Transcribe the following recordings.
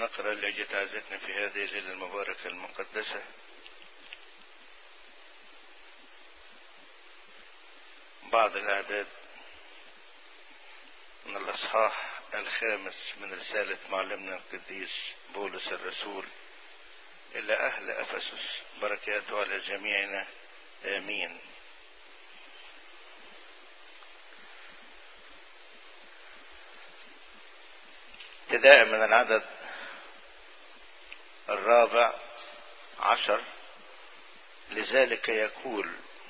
نقرأ اللي تعزتنا في هذه الليلة المباركة المقدسة بعض الأعداد من الأصحاح الخامس من رسالة معلمنا القديس بولس الرسول إلى أهل أفسس بركاته على جميعنا آمين ابتداء من العدد الرابع عشر لذلك يقول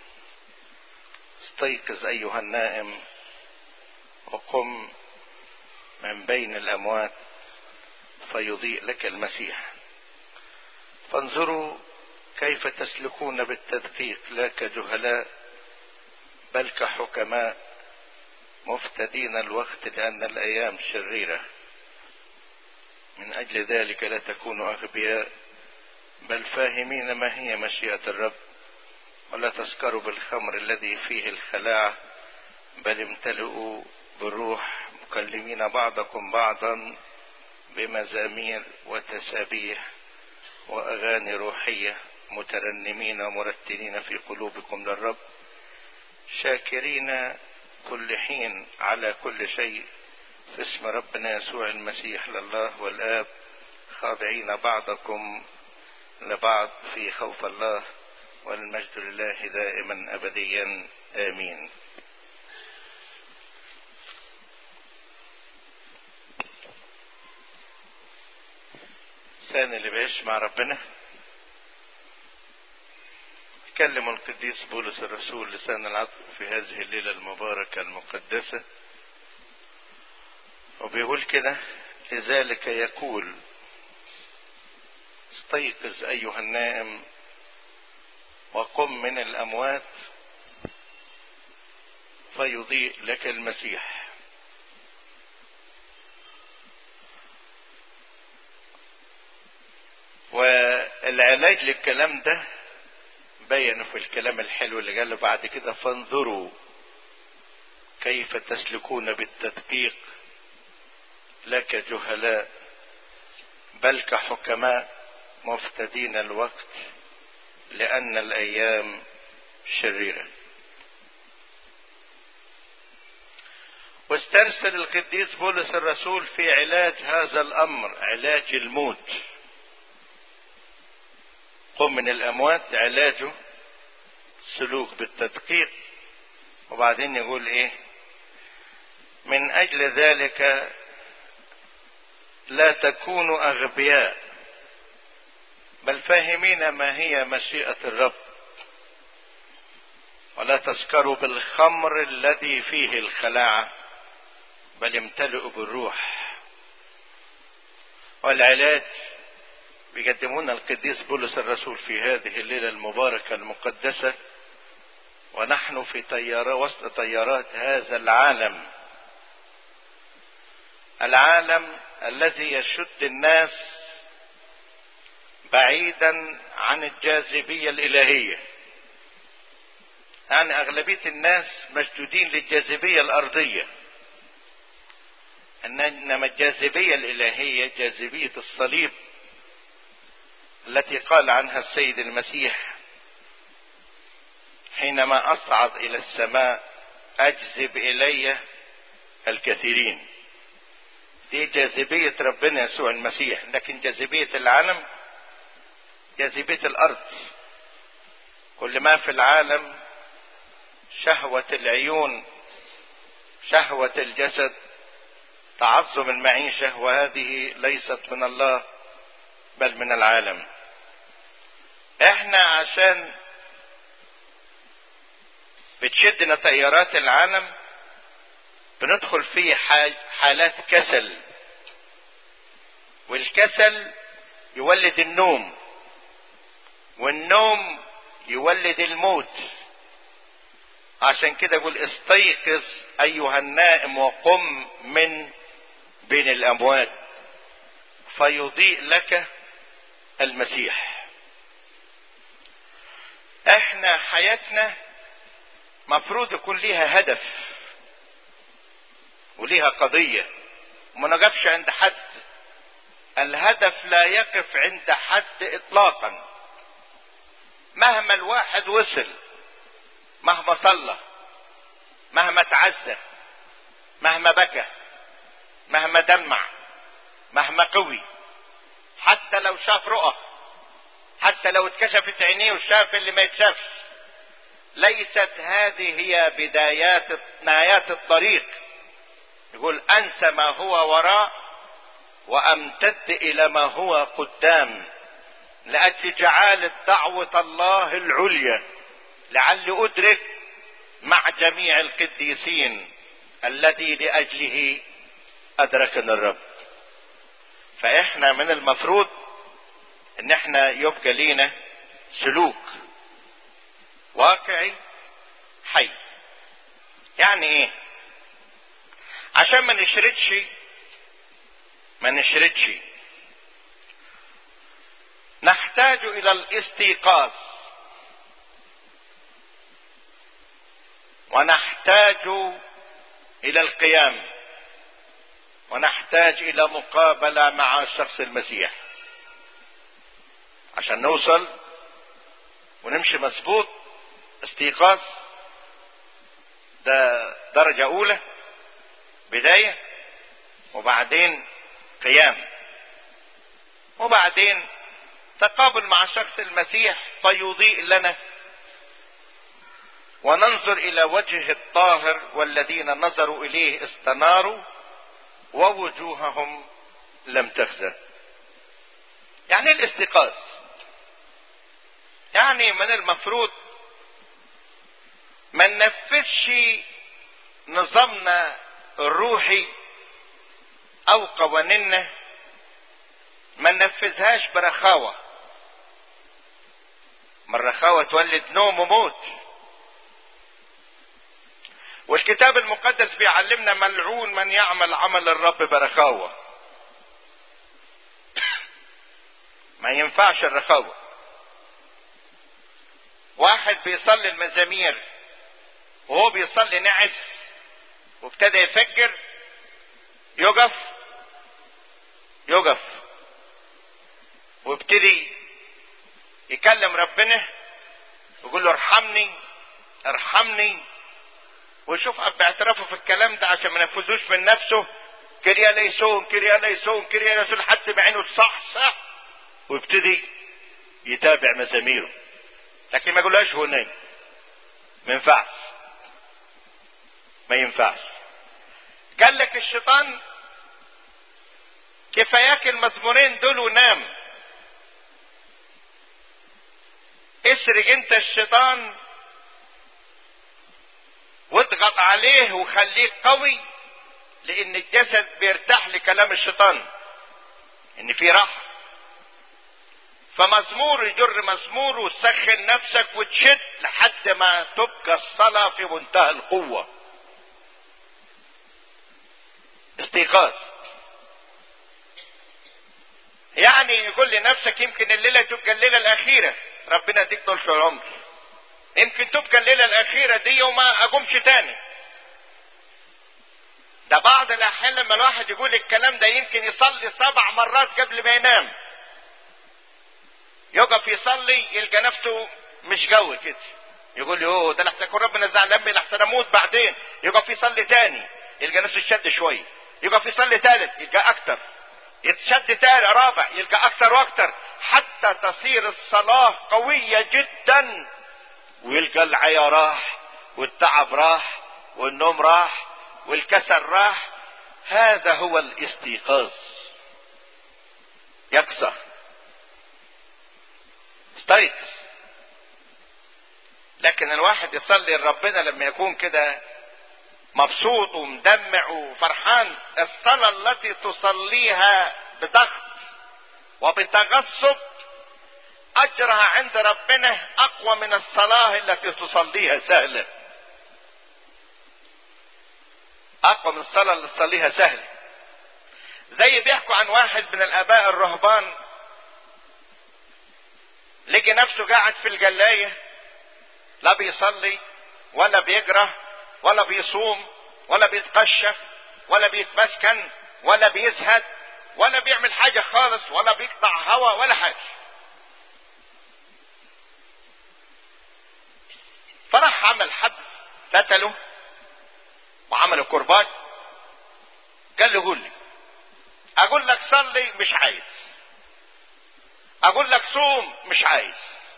استيقظ أيها النائم وقم من بين الأموات فيضيء لك المسيح فانظروا كيف تسلكون بالتدقيق لا كجهلاء بل كحكماء مفتدين الوقت لأن الأيام شريرة من أجل ذلك لا تكونوا أغبياء بل فاهمين ما هي مشيئة الرب ولا تسكروا بالخمر الذي فيه الخلاعة بل امتلئوا بالروح مكلمين بعضكم بعضا بمزامير وتسابيح وأغاني روحية مترنمين ومرتلين في قلوبكم للرب شاكرين كل حين على كل شيء في اسم ربنا يسوع المسيح لله والآب خاضعين بعضكم لبعض في خوف الله والمجد لله دائما أبديا آمين الإنسان اللي بيعيش مع ربنا كلم القديس بولس الرسول لسان العطف في هذه الليلة المباركة المقدسة وبيقول كده لذلك يقول استيقظ أيها النائم وقم من الأموات فيضيء لك المسيح والعلاج للكلام ده بينوا في الكلام الحلو اللي قاله بعد كده فانظروا كيف تسلكون بالتدقيق لا كجهلاء بل كحكماء مفتدين الوقت لأن الأيام شريرة واسترسل القديس بولس الرسول في علاج هذا الأمر علاج الموت قم من الأموات علاجه سلوك بالتدقيق وبعدين يقول إيه من أجل ذلك لا تكونوا أغبياء بل فاهمين ما هي مشيئة الرب ولا تسكروا بالخمر الذي فيه الخلاعة بل امتلئوا بالروح والعلاج بيقدمونا القديس بولس الرسول في هذه الليلة المباركة المقدسة ونحن في طيارة وسط طيارات هذا العالم العالم الذي يشد الناس بعيدا عن الجاذبية الإلهية يعني أغلبية الناس مشدودين للجاذبية الأرضية إنما الجاذبية الإلهية جاذبية الصليب التي قال عنها السيد المسيح حينما أصعد إلى السماء أجذب إلي الكثيرين دي جاذبية ربنا يسوع المسيح لكن جاذبية العالم جاذبية الأرض كل ما في العالم شهوة العيون شهوة الجسد تعظم المعيشة وهذه ليست من الله بل من العالم احنا عشان بتشدنا تيارات العالم بندخل في حالات كسل والكسل يولد النوم والنوم يولد الموت عشان كده اقول استيقظ ايها النائم وقم من بين الاموات فيضيء لك المسيح احنا حياتنا مفروض يكون ليها هدف وليها قضية وما نقفش عند حد الهدف لا يقف عند حد اطلاقا مهما الواحد وصل مهما صلى مهما تعزى مهما بكى مهما دمع مهما قوي حتى لو شاف رؤى حتى لو اتكشفت عينيه وشاف اللي ما يتشافش ليست هذه هي بدايات نهايات الطريق يقول انسى ما هو وراء وامتد الى ما هو قدام لاجل جعالة دعوة الله العليا لعلي ادرك مع جميع القديسين الذي لاجله ادركنا الرب فاحنا من المفروض ان احنا يبقى لينا سلوك واقعي حي يعني ايه عشان ما نشردش ما نشردش نحتاج الى الاستيقاظ ونحتاج الى القيام ونحتاج الى مقابله مع شخص المسيح عشان نوصل ونمشي مظبوط استيقاظ ده درجة أولى بداية وبعدين قيام وبعدين تقابل مع شخص المسيح فيضيء لنا وننظر إلى وجه الطاهر والذين نظروا إليه استناروا ووجوههم لم تخزى يعني الاستيقاظ يعني من المفروض ما ننفذش نظامنا الروحي او قوانيننا ما ننفذهاش برخاوة ما الرخاوة تولد نوم وموت والكتاب المقدس بيعلمنا ملعون من يعمل عمل الرب برخاوة ما ينفعش الرخاوة واحد بيصلي المزامير وهو بيصلي نعس وابتدى يفجر يقف يقف وابتدي يكلم ربنا ويقول له ارحمني ارحمني ويشوف باعترافه في الكلام ده عشان ما ينفذوش من نفسه كريا ليسون كريا ليسون كريا ليسون لحد ما عينه تصحصح ويبتدي يتابع مزاميره لكن ما يقولهاش هو نايم ما ينفعش ما ينفعش قال لك الشيطان كفاياك المزمورين دول ونام اسرق انت الشيطان واضغط عليه وخليه قوي لان الجسد بيرتاح لكلام الشيطان ان في راحه فمزمور يجر مزمور وتسخن نفسك وتشد لحد ما تبقى الصلاة في منتهى القوة استيقاظ يعني يقول لنفسك يمكن الليلة تبقى الليلة الأخيرة ربنا يديك طول العمر يمكن تبقى الليلة الأخيرة دي وما أقومش تاني ده بعض الأحيان لما الواحد يقول الكلام ده يمكن يصلي سبع مرات قبل ما ينام يقف يصلي يلقى نفسه مش جو كده يقول لي اوه ده لحسن يكون ربنا زعلان مني لحسن اموت بعدين يقف يصلي تاني يلقى نفسه يشد شويه يقف يصلي ثالث يلقى اكتر يتشد تاني رابع يلقى اكتر واكتر حتى تصير الصلاه قويه جدا ويلقى العيا راح والتعب راح والنوم راح والكسل راح هذا هو الاستيقاظ يقظه استيقظ لكن الواحد يصلي لربنا لما يكون كده مبسوط ومدمع وفرحان الصلاة التي تصليها بضغط وبتغصب أجرها عند ربنا أقوى من الصلاة التي تصليها سهلة أقوى من الصلاة اللي تصليها سهلة زي بيحكوا عن واحد من الآباء الرهبان لقي نفسه قاعد في الجلاية لا بيصلي ولا بيجرى ولا بيصوم ولا بيتقشف ولا بيتمسكن ولا بيزهد ولا بيعمل حاجة خالص ولا بيقطع هوا ولا حاجة فراح عمل حد فتله وعمل كرباج قال له قول لي اقول لك صلي مش عايز اقول لك صوم مش عايز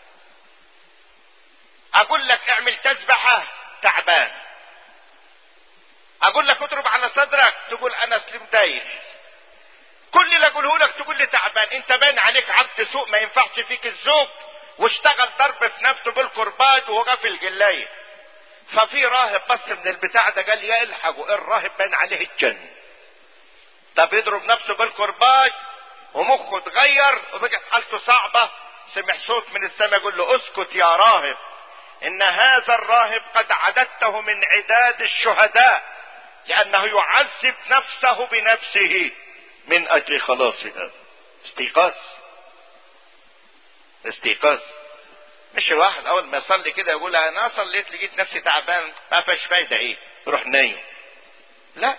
اقول لك اعمل تسبحة تعبان اقول لك اضرب على صدرك تقول انا سلم دايخ كل اللي اقوله لك تقول لي تعبان انت باين عليك عبد سوء ما ينفعش فيك الزوج واشتغل ضرب في نفسه بالكرباج وهو في الجلايه ففي راهب بص من البتاع ده قال يا الحقوا الراهب باين عليه الجن طب يضرب نفسه بالكرباج ومخه اتغير وبقت حالته صعبة سمع صوت من السماء يقول له اسكت يا راهب ان هذا الراهب قد عددته من عداد الشهداء لانه يعذب نفسه بنفسه من اجل خلاصها استيقاظ استيقاظ مش الواحد اول ما يصلي كده يقول انا صليت لقيت نفسي تعبان ما فيش فايده ايه روح نايم لا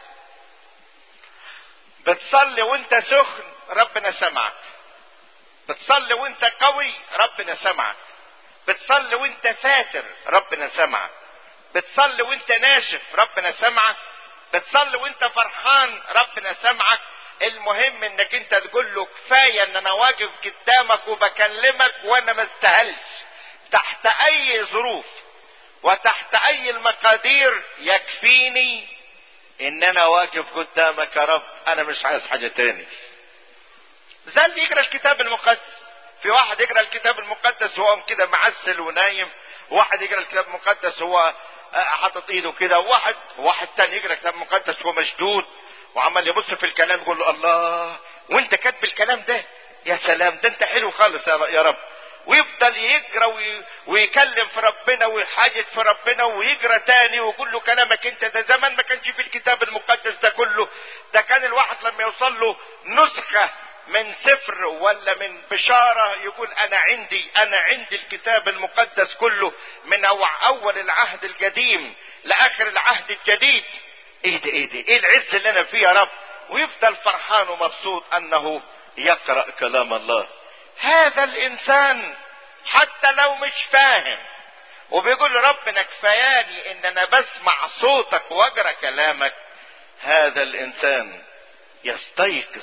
بتصلي وانت سخن ربنا سمعك بتصلي وانت قوي ربنا سمعك بتصلي وانت فاتر ربنا سمعك بتصلي وانت ناشف ربنا سمعك بتصلي وانت فرحان ربنا سمعك المهم انك انت تقول له كفايه ان انا واقف قدامك وبكلمك وانا ما استاهلش تحت اي ظروف وتحت اي المقادير يكفيني ان انا واقف قدامك يا رب انا مش عايز حاجه تاني زي اللي يقرا الكتاب المقدس في واحد يقرا الكتاب المقدس وهو كده معسل ونايم وواحد يقرا الكتاب المقدس هو حاطط ايده كده وواحد واحد تاني يقرا الكتاب المقدس وهو مشدود وعمال يبص في الكلام يقول له الله وانت كاتب الكلام ده يا سلام ده انت حلو خالص يا رب ويفضل يقرا وي... ويكلم في ربنا ويحاجد في ربنا ويقرا تاني ويقول له كلامك انت ده زمان ما كانش في الكتاب المقدس ده كله ده كان الواحد لما يوصل له نسخه من سفر ولا من بشاره يقول انا عندي انا عندي الكتاب المقدس كله من اول العهد القديم لاخر العهد الجديد ايه ده ايه ده ايه العز اللي انا فيه يا رب ويفضل فرحان ومبسوط انه يقرا كلام الله هذا الانسان حتى لو مش فاهم وبيقول ربنا كفاياني ان انا بسمع صوتك واقرا كلامك هذا الانسان يستيقظ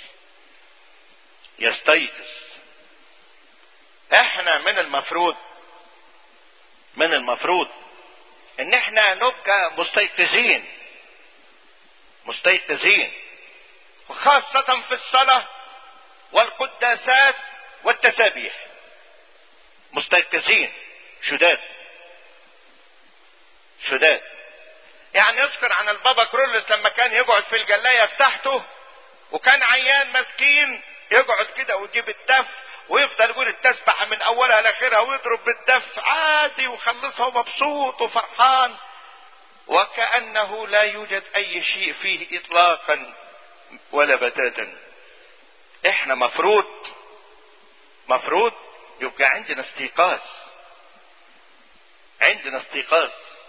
يستيقظ احنا من المفروض من المفروض ان احنا نبقى مستيقظين مستيقظين وخاصة في الصلاة والقداسات والتسابيح مستيقظين شداد شداد يعني يذكر عن البابا كرولس لما كان يقعد في الجلاية بتاعته وكان عيان مسكين يقعد كده ويجيب الدف ويفضل يقول التسبحة من أولها لآخرها ويضرب بالدف عادي ويخلصها ومبسوط وفرحان وكأنه لا يوجد أي شيء فيه إطلاقا ولا بتاتا احنا مفروض مفروض يبقى عندنا استيقاظ عندنا استيقاظ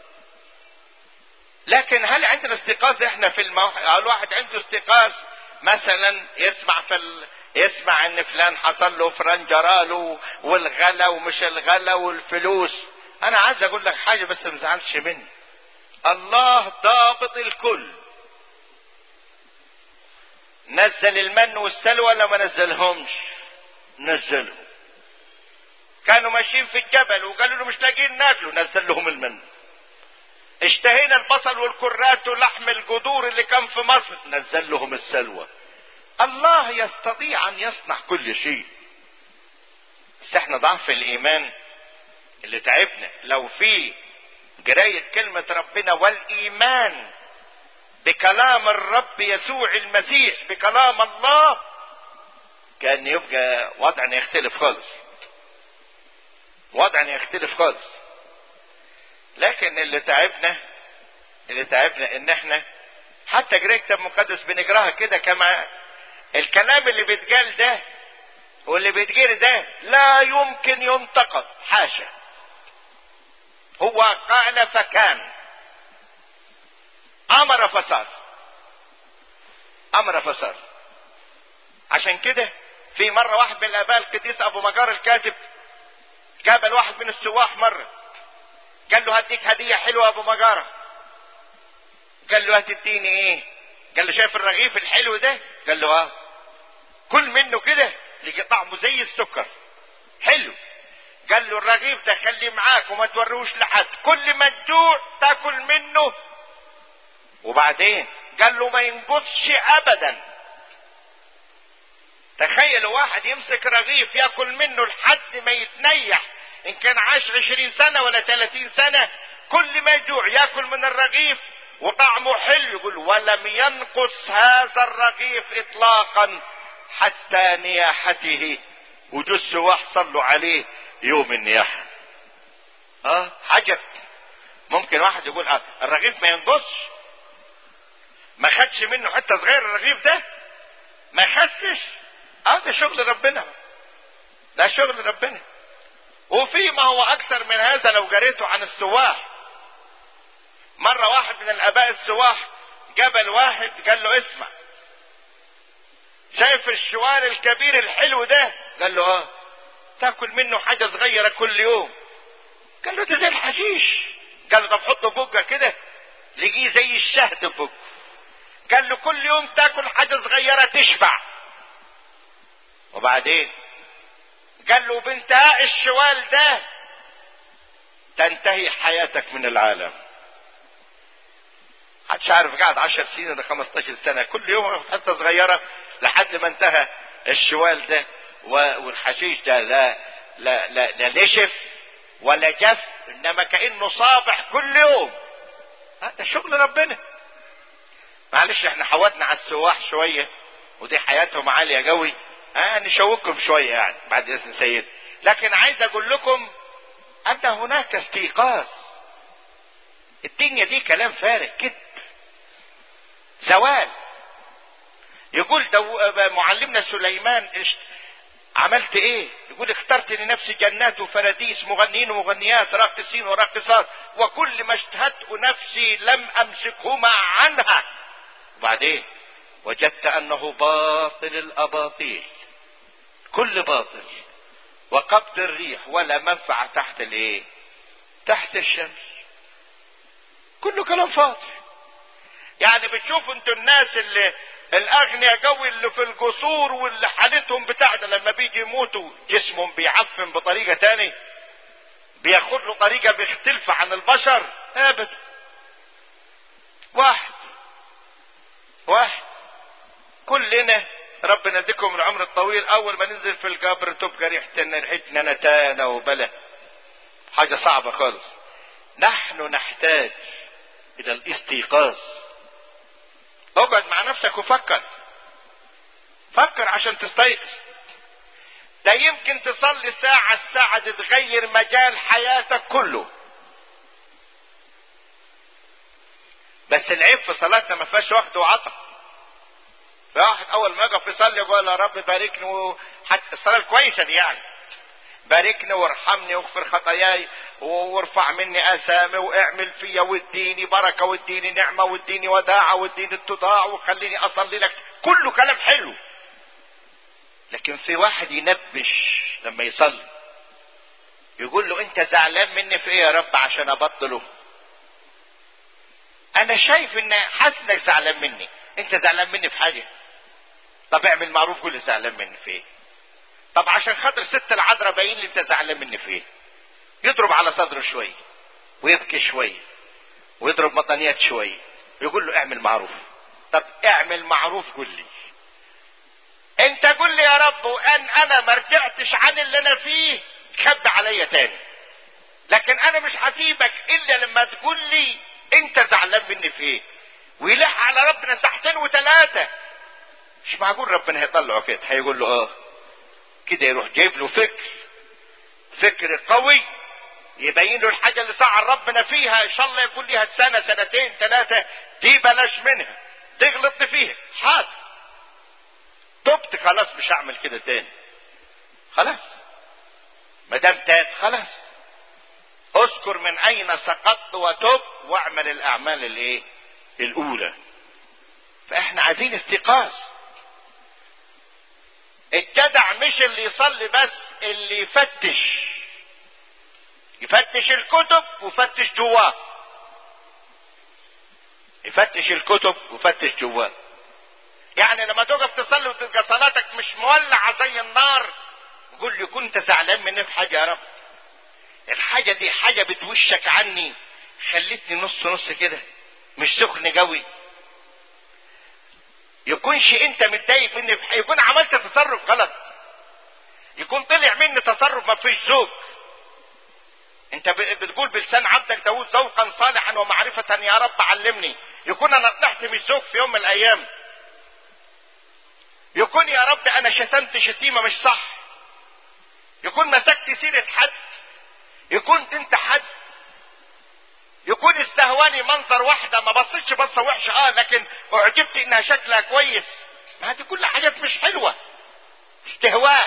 لكن هل عندنا استيقاظ احنا في الموح... الواحد عنده استيقاظ مثلا يسمع في ال... يسمع ان فلان حصل له فران جراله والغلا ومش الغلا والفلوس انا عايز اقول لك حاجه بس ما تزعلش مني الله ضابط الكل نزل المن والسلوى ولا ما نزلهمش نزلهم كانوا ماشيين في الجبل وقالوا له مش لاقيين ناكلوا نزل لهم المن اشتهينا البصل والكرات ولحم الجذور اللي كان في مصر نزل لهم السلوى الله يستطيع ان يصنع كل شيء بس احنا ضعف الايمان اللي تعبنا لو في قراية كلمة ربنا والإيمان بكلام الرب يسوع المسيح بكلام الله كان يبقى وضعنا يختلف خالص وضعنا يختلف خالص لكن اللي تعبنا اللي تعبنا ان احنا حتى قرايه كتاب مقدس بنقراها كده كما الكلام اللي بيتقال ده واللي بيتقال ده لا يمكن ينتقد حاشا هو قال فكان امر فصار امر فصار عشان كده في مرة واحد من الآباء القديس أبو مجار الكاتب قابل واحد من السواح مرة قال له هديك هدية حلوة أبو مجارة قال له هتديني إيه؟ قال له شايف الرغيف الحلو ده؟ قال له آه كل منه كده لقي طعمه زي السكر حلو قال له الرغيف ده خليه معاك وما توريهوش لحد كل ما تجوع تاكل منه وبعدين قال له ما ينقصش ابدا تخيل واحد يمسك رغيف ياكل منه لحد ما يتنيح ان كان عاش عشرين سنة ولا ثلاثين سنة كل ما يجوع ياكل من الرغيف وطعمه حلو يقول ولم ينقص هذا الرغيف اطلاقا حتى نياحته وجس وحصل له عليه يوم النياحة اه حجر ممكن واحد يقول آه الرغيف ما ينقصش ما خدش منه حتة صغيرة الرغيف ده ما خدش اه ده شغل ربنا ده شغل ربنا وفي ما هو اكثر من هذا لو جريته عن السواح مرة واحد من الاباء السواح جبل واحد قال له اسمع شايف الشوال الكبير الحلو ده قال له اه تاكل منه حاجة صغيرة كل يوم قال له ده زي الحشيش قال له طب حطه بقه كده لقيه زي الشهد في بقه قال له كل يوم تاكل حاجة صغيرة تشبع وبعدين قال له بانتهاء الشوال ده تنتهي حياتك من العالم محدش عارف قاعد عشر سنين ولا 15 سنة كل يوم حتة صغيرة لحد ما انتهى الشوال ده والحشيش ده لا لا لا, لا نشف ولا جف انما كانه صابح كل يوم هذا شغل ربنا معلش احنا حودنا على السواح شويه ودي حياتهم عاليه قوي اه نشوقكم شويه يعني بعد اذن سيد لكن عايز اقول لكم ان هناك استيقاظ الدنيا دي كلام فارغ كده زوال يقول دو معلمنا سليمان عملت ايه يقول اخترت لنفسي جنات وفراديس مغنيين ومغنيات راقصين وراقصات وكل ما اشتهته نفسي لم امسكهما عنها وبعدين وجدت انه باطل الاباطيل كل باطل وقبض الريح ولا منفعة تحت الايه تحت الشمس كله كلام فاضي يعني بتشوفوا انتوا الناس اللي الاغنياء قوي اللي في القصور واللي حالتهم بتاعته لما بيجي يموتوا جسمهم بيعفن بطريقة تاني بياخد له طريقة مختلفة عن البشر ابدا واحد واحد كلنا ربنا يديكم العمر الطويل اول ما ننزل في القبر تبقى ريحتنا ريحتنا نتانة وبلا حاجة صعبة خالص نحن نحتاج الى الاستيقاظ اقعد مع نفسك وفكر فكر عشان تستيقظ ده يمكن تصلي ساعة الساعة دي تغير مجال حياتك كله بس العيب في صلاتنا ما فيهاش وقت وعطا واحد اول ما يقف يصلي يقول يا رب باركني وحتى الصلاه الكويسه دي يعني باركني وارحمني واغفر خطاياي وارفع مني اثامي واعمل فيا واديني بركه واديني نعمه واديني وداعه واديني اتضاع وخليني اصلي لك كله كلام حلو لكن في واحد ينبش لما يصلي يقول له انت زعلان مني في ايه يا رب عشان ابطله انا شايف ان حاسس زعلان مني انت زعلان مني في حاجه طب اعمل معروف قول زعلان مني في ايه طب عشان خاطر ست العذراء باين لي انت زعلان مني في ايه يضرب على صدره شويه ويبكي شويه ويضرب مطنيات شويه ويقول له اعمل معروف طب اعمل معروف قول لي انت قول لي يا رب وان انا ما رجعتش عن اللي انا فيه خب عليا تاني لكن انا مش هسيبك الا لما تقول لي انت زعلان مني في ايه ويلح على ربنا ساعتين وثلاثه مش معقول ربنا هيطلعه كده هيقول له اه كده يروح جايب له فكر فكر قوي يبين له الحاجه اللي سعر ربنا فيها ان شاء الله يكون ليها سنه سنتين ثلاثه دي بلاش منها دي غلطت فيها حاضر تبت خلاص مش هعمل كده تاني خلاص ما دام تاب خلاص اذكر من اين سقطت وتب واعمل الاعمال الايه الاولى فاحنا عايزين استيقاظ الجدع مش اللي يصلي بس اللي يفتش يفتش الكتب ويفتش جواه يفتش الكتب ويفتش جواه يعني لما تقف تصلي وتلقى صلاتك مش مولعه زي النار قول لي كنت زعلان مني في حاجه يا رب الحاجه دي حاجه بتوشك عني خلتني نص نص كده مش سخن قوي يكونش انت متضايق مني في يكون عملت تصرف غلط يكون طلع مني تصرف ما فيش ذوق انت بتقول بلسان عبدك داود ذوقا صالحا ومعرفة يا رب علمني يكون انا طلعت مش ذوق في يوم من الايام يكون يا رب انا شتمت شتيمة مش صح يكون مسكت سيرة حد يكون انت حد يكون استهواني منظر واحدة ما بصيتش بصة وحشة اه لكن اعجبت انها شكلها كويس ما هذه كل حاجات مش حلوة استهواء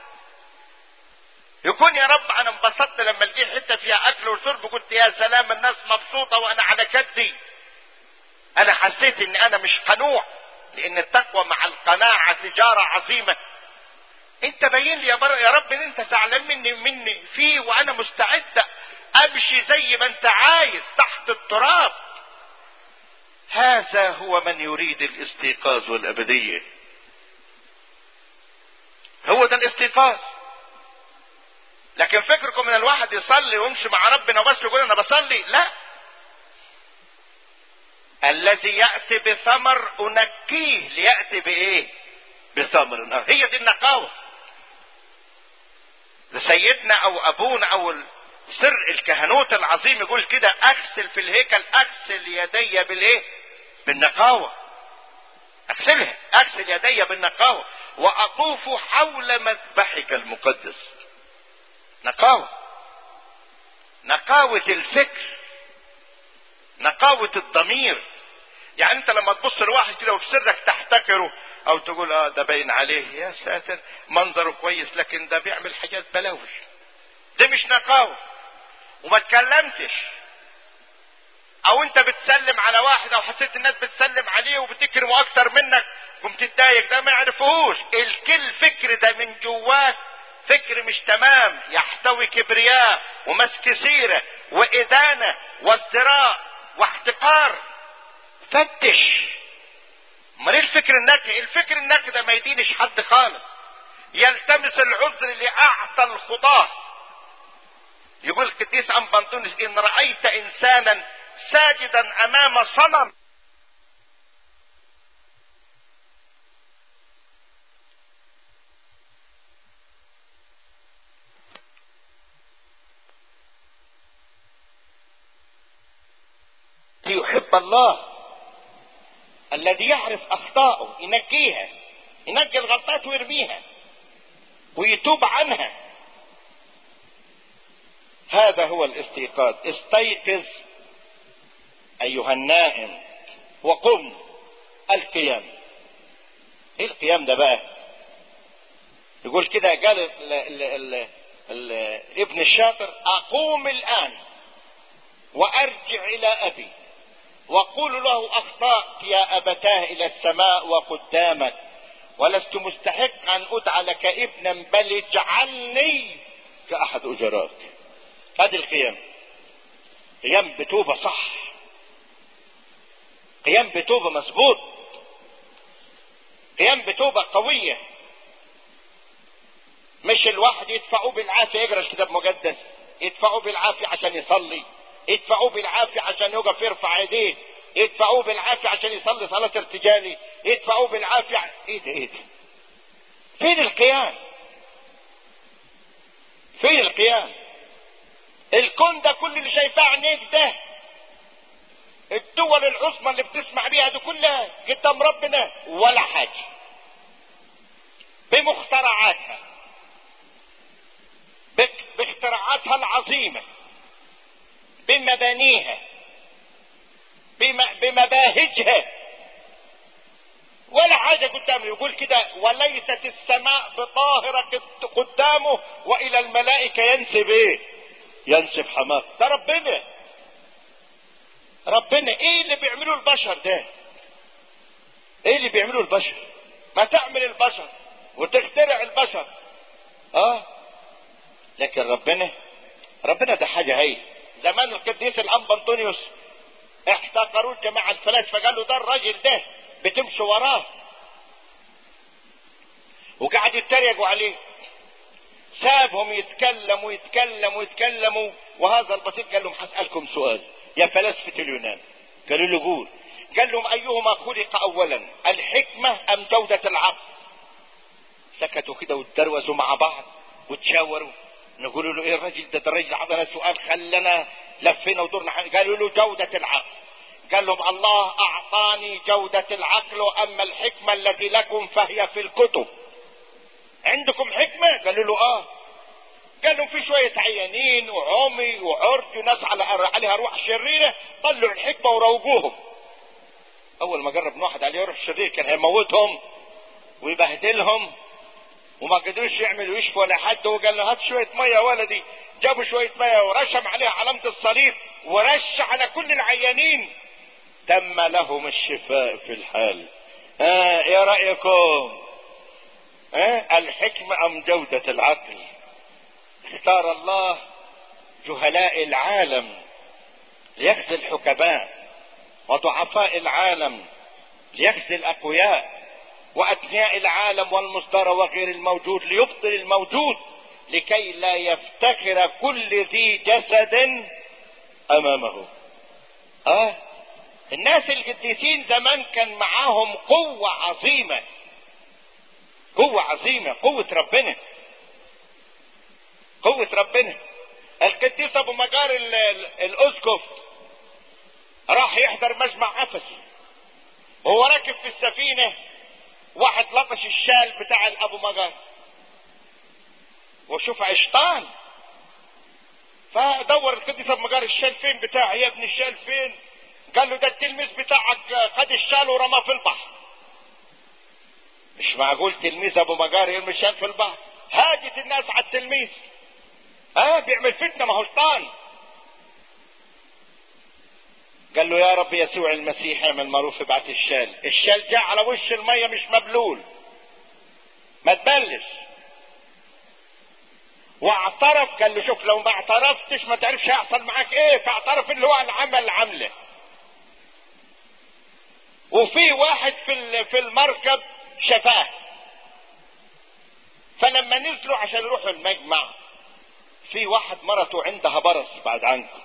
يكون يا رب انا انبسطت لما لقيت حتة فيها اكل وشرب قلت يا سلام الناس مبسوطة وانا على كدي انا حسيت ان انا مش قنوع لان التقوى مع القناعة تجارة عظيمة انت باين لي يا, بر... يا رب ان انت زعلان مني مني فيه وانا مستعد امشي زي ما انت عايز تحت التراب هذا هو من يريد الاستيقاظ والابديه هو ده الاستيقاظ لكن فكركم ان الواحد يصلي ويمشي مع ربنا بس يقول انا بصلي لا الذي ياتي بثمر انكيه لياتي بايه بثمر هي دي النقاوه سيدنا او ابونا او سر الكهنوت العظيم يقول كده اغسل في الهيكل اغسل يدي بالايه بالنقاوة اغسلها اغسل يدي بالنقاوة واطوف حول مذبحك المقدس نقاوة نقاوة الفكر نقاوة الضمير يعني انت لما تبص لواحد كده وفي سرك تحتكره او تقول اه ده باين عليه يا ساتر منظره كويس لكن ده بيعمل حاجات بلاوي ده مش نقاوة وما اتكلمتش او انت بتسلم على واحد او حسيت الناس بتسلم عليه وبتكرمه اكتر منك قمت تتضايق ده ما يعرفوش الكل فكر ده من جواك فكر مش تمام يحتوي كبرياء ومسك سيرة وإدانة وازدراء واحتقار فتش امال ايه الفكر النكي الفكر النكي ده ما يدينش حد خالص يلتمس العذر لأعطى الخطاه يقول القديس عن بنطونس ان رأيت انسانا ساجدا امام صنم يحب الله الذي يعرف اخطائه ينجيها ينجي الغلطات ويرميها ويتوب عنها هذا هو الاستيقاظ استيقظ ايها النائم وقم القيام ايه القيام ده بقى يقول كده قال ال ال ال ال ابن الشاطر اقوم الان وارجع الى ابي وقول له اخطأت يا ابتاه الى السماء وقدامك ولست مستحق ان ادعى لك ابنا بل اجعلني كاحد اجراك هذه القيام قيام بتوبة صح قيام بتوبة مظبوط قيام بتوبة قوية مش الواحد يدفعوه بالعافية يقرا الكتاب المقدس يدفعوه بالعافية عشان يصلي يدفعوه بالعافية عشان يقف يرفع ايديه يدفعوه بالعافية عشان يصلي صلاة ارتجالي يدفعوه بالعافية ايه ده ايه ده فين القيام فين القيام الكون ده كل اللي شايفاه عينيك ده الدول العظمى اللي بتسمع بيها دي كلها قدام ربنا ولا حاجه بمخترعاتها باختراعاتها العظيمه بمبانيها بمباهجها ولا حاجة قدامه يقول كده وليست السماء بطاهرة قدامه وإلى الملائكة ينسب إيه؟ ينسب حماه ده ربنا ربنا إيه اللي بيعمله البشر ده؟ إيه اللي بيعمله البشر؟ ما تعمل البشر وتخترع البشر اه لكن ربنا ربنا ده حاجة هي زمان القديس الأنب أنطونيوس احتقروه الجماعة الفلاسفة قالوا ده الراجل ده بتمشي وراه وقعد يتريقوا عليه سابهم يتكلموا يتكلموا يتكلموا وهذا البسيط قال لهم هسألكم سؤال يا فلاسفة اليونان قالوا له قول قال لهم أيهما خلق أولا الحكمة أم جودة العقل سكتوا كده واتدروزوا مع بعض وتشاوروا نقول له ايه الراجل ده الراجل عطانا سؤال خلنا لفينا ودورنا قالوا له جودة العقل قال لهم الله اعطاني جودة العقل اما الحكمة التي لكم فهي في الكتب عندكم حكمة قالوا له اه قال لهم في شوية عيانين وعمي وعرج وناس على عليها روح شريرة طلعوا الحكمة وروجوهم اول ما جرب واحد عليه روح شرير كان هيموتهم ويبهدلهم وما قدروش يعملوا يشفوا ولا حد وقال له هات شويه ميه يا ولدي جابوا شويه ميه ورشم عليها علامه الصليب ورش على كل العيانين تم لهم الشفاء في الحال ها آه ايه رايكم ها آه الحكمه ام جوده العقل اختار الله جهلاء العالم ليخزي الحكماء وضعفاء العالم ليخزي الاقوياء وأثنياء العالم والمصدر وغير الموجود ليبطل الموجود لكي لا يفتخر كل ذي جسد أمامه آه الناس القديسين زمان كان معاهم قوة عظيمة قوة عظيمة قوة ربنا قوة ربنا القديس أبو مجار الأسقف راح يحضر مجمع أفسي وهو راكب في السفينة واحد لطش الشال بتاع الابو مجار وشوف عشطان فدور القديس ابو مجار الشال فين بتاعي يا ابني الشال فين قال له ده التلميذ بتاعك خد الشال ورماه في البحر مش معقول تلميذ ابو مجار يرمي الشال في البحر هاجت الناس على التلميذ ها بيعمل فتنه ما هو شيطان قال له يا رب يسوع المسيح اعمل معروف ابعت الشال الشال جاء على وش المية مش مبلول ما تبلش واعترف قال له شوف لو ما اعترفتش ما تعرفش هيحصل معاك ايه فاعترف اللي هو العمل عمله وفي واحد في في المركب شفاه فلما نزلوا عشان يروحوا المجمع في واحد مرته عندها برص بعد عنكم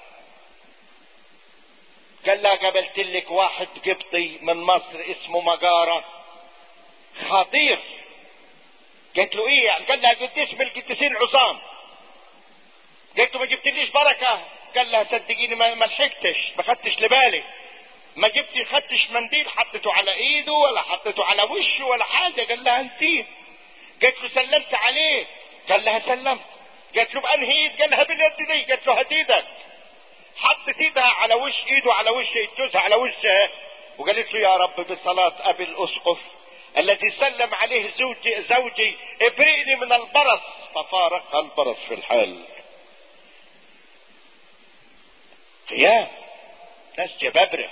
قال لها قابلت لك واحد قبطي من مصر اسمه مجارة خطير قالت له ايه يعني قال لها قديس من القديسين عظام قالت له ما جبتليش بركة قال لها صدقيني ما لحقتش ما خدتش لبالي ما جبتي خدتش منديل حطيته على ايده ولا حطيته على وشه ولا حاجة قال لها انتي قالت له سلمت عليه قال لها سلمت قالت له بانهي ايد قال لها باليد دي قالت له هات ايدك حطت ايدها على وش ايده على وش جوزها على وشها وقالت له يا رب بصلاة ابي الاسقف الذي سلم عليه زوجي زوجي ابرئني من البرص ففارقها البرص في الحال قيام ناس جبابرة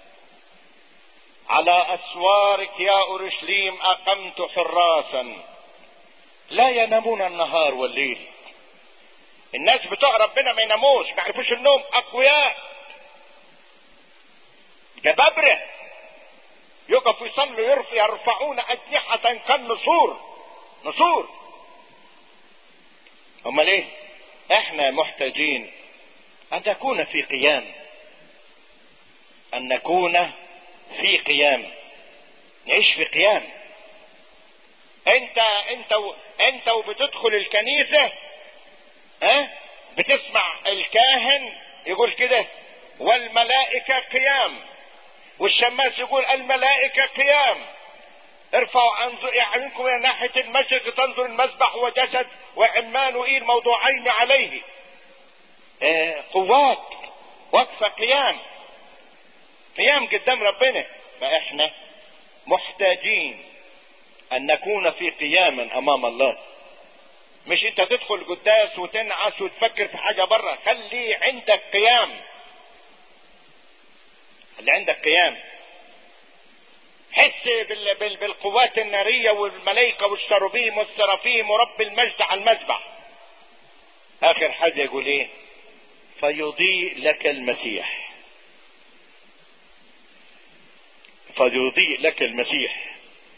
على اسوارك يا اورشليم اقمت حراسا لا ينامون النهار والليل الناس بتوع ربنا ما يناموش ما يعرفوش النوم اقوياء جبابرة يقفوا يصلوا يرفع يرفعون اجنحة كالنسور نسور امال ايه احنا محتاجين ان نكون في قيام ان نكون في قيام نعيش في قيام انت انت و... انت وبتدخل الكنيسه ها بتسمع الكاهن يقول كده والملائكة قيام والشماس يقول الملائكة قيام ارفعوا انظر اعينكم الى ناحية المشرق تنظر المسبح وجسد وعمانوئيل موضوعين عليه اه قوات وقفة قيام قيام قدام ربنا فاحنا محتاجين ان نكون في قيام امام الله مش انت تدخل قداس وتنعس وتفكر في حاجة بره خلي عندك قيام خلي عندك قيام حس بال... بال... بالقوات النارية والملائكة والشروبيم والسرافيم ورب المجد على المذبح اخر حاجة يقول ايه فيضيء لك المسيح فيضيء لك المسيح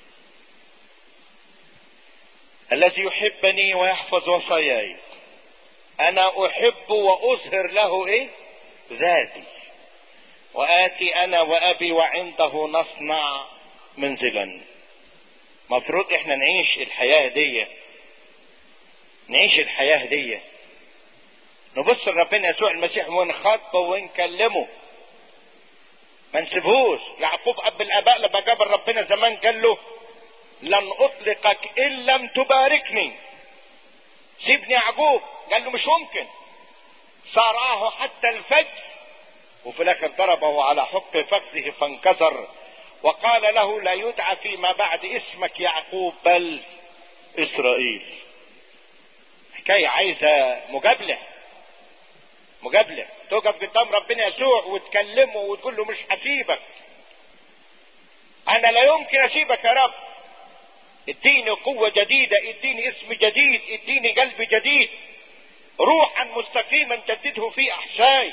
الذي يحبني ويحفظ وصاياي انا احب واظهر له ايه ذاتي واتي انا وابي وعنده نصنع منزلا مفروض احنا نعيش الحياة دي نعيش الحياة دي نبص لربنا يسوع المسيح ونخاطبه ونكلمه ما نسيبهوش يعقوب اب الاباء لما جاب ربنا زمان قال له لن اطلقك ان لم تباركني سيبني يعقوب قال له مش ممكن صارعه حتى الفجر وفي الاخر ضربه على حق فخذه فانكسر وقال له لا يدعى فيما بعد اسمك يعقوب بل اسرائيل حكاية عايزة مجابلة مجابلة تقف قدام ربنا يسوع وتكلمه وتقول له مش هسيبك انا لا يمكن اسيبك يا رب اديني قوة جديدة اديني اسم جديد اديني قلب جديد روحا مستقيما جدده في احشائي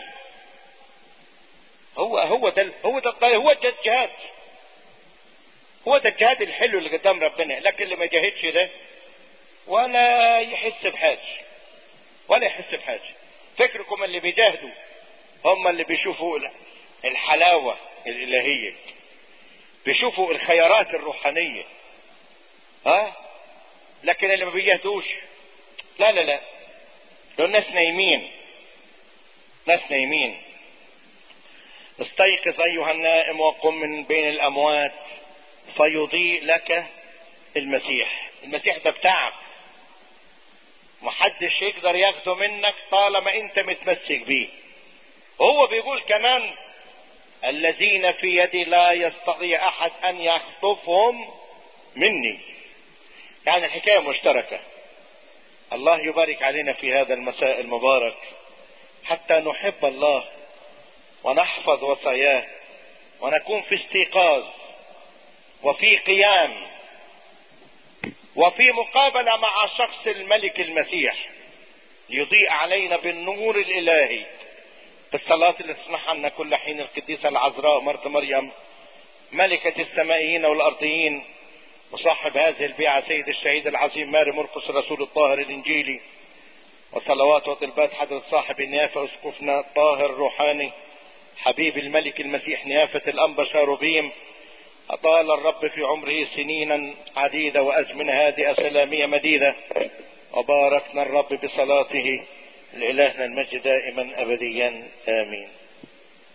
هو هو ده هو ده هو ده الجهاد هو ده الجهاد الحلو اللي قدام ربنا لكن اللي ما جاهدش ده ولا يحس بحاجة ولا يحس بحاجة فكركم اللي بيجاهدوا هم اللي بيشوفوا الحلاوة الإلهية بيشوفوا الخيارات الروحانية ها لكن اللي ما بيجاهدوش لا لا لا دول ناس نايمين ناس نايمين استيقظ ايها النائم وقم من بين الاموات فيضيء لك المسيح المسيح ده بتاعك محدش يقدر ياخده منك طالما انت متمسك بيه هو بيقول كمان الذين في يدي لا يستطيع احد ان يخطفهم مني يعني الحكاية مشتركة الله يبارك علينا في هذا المساء المبارك حتى نحب الله ونحفظ وصاياه ونكون في استيقاظ وفي قيام وفي مقابلة مع شخص الملك المسيح يضيء علينا بالنور الإلهي بالصلاة اللي تسمعها لنا كل حين القديسة العذراء مرت مريم ملكة السمائيين والأرضيين وصاحب هذه البيعة سيد الشهيد العظيم ماري مرقس الرسول الطاهر الإنجيلي وصلوات وطلبات حضرة صاحب النيافة أسقفنا الطاهر الروحاني حبيب الملك المسيح نيافة الأنبا شاروبيم أطال الرب في عمره سنينا عديدة وأزمنة هادئة سلامية مديدة وباركنا الرب بصلاته لإلهنا المجد دائما أبديا آمين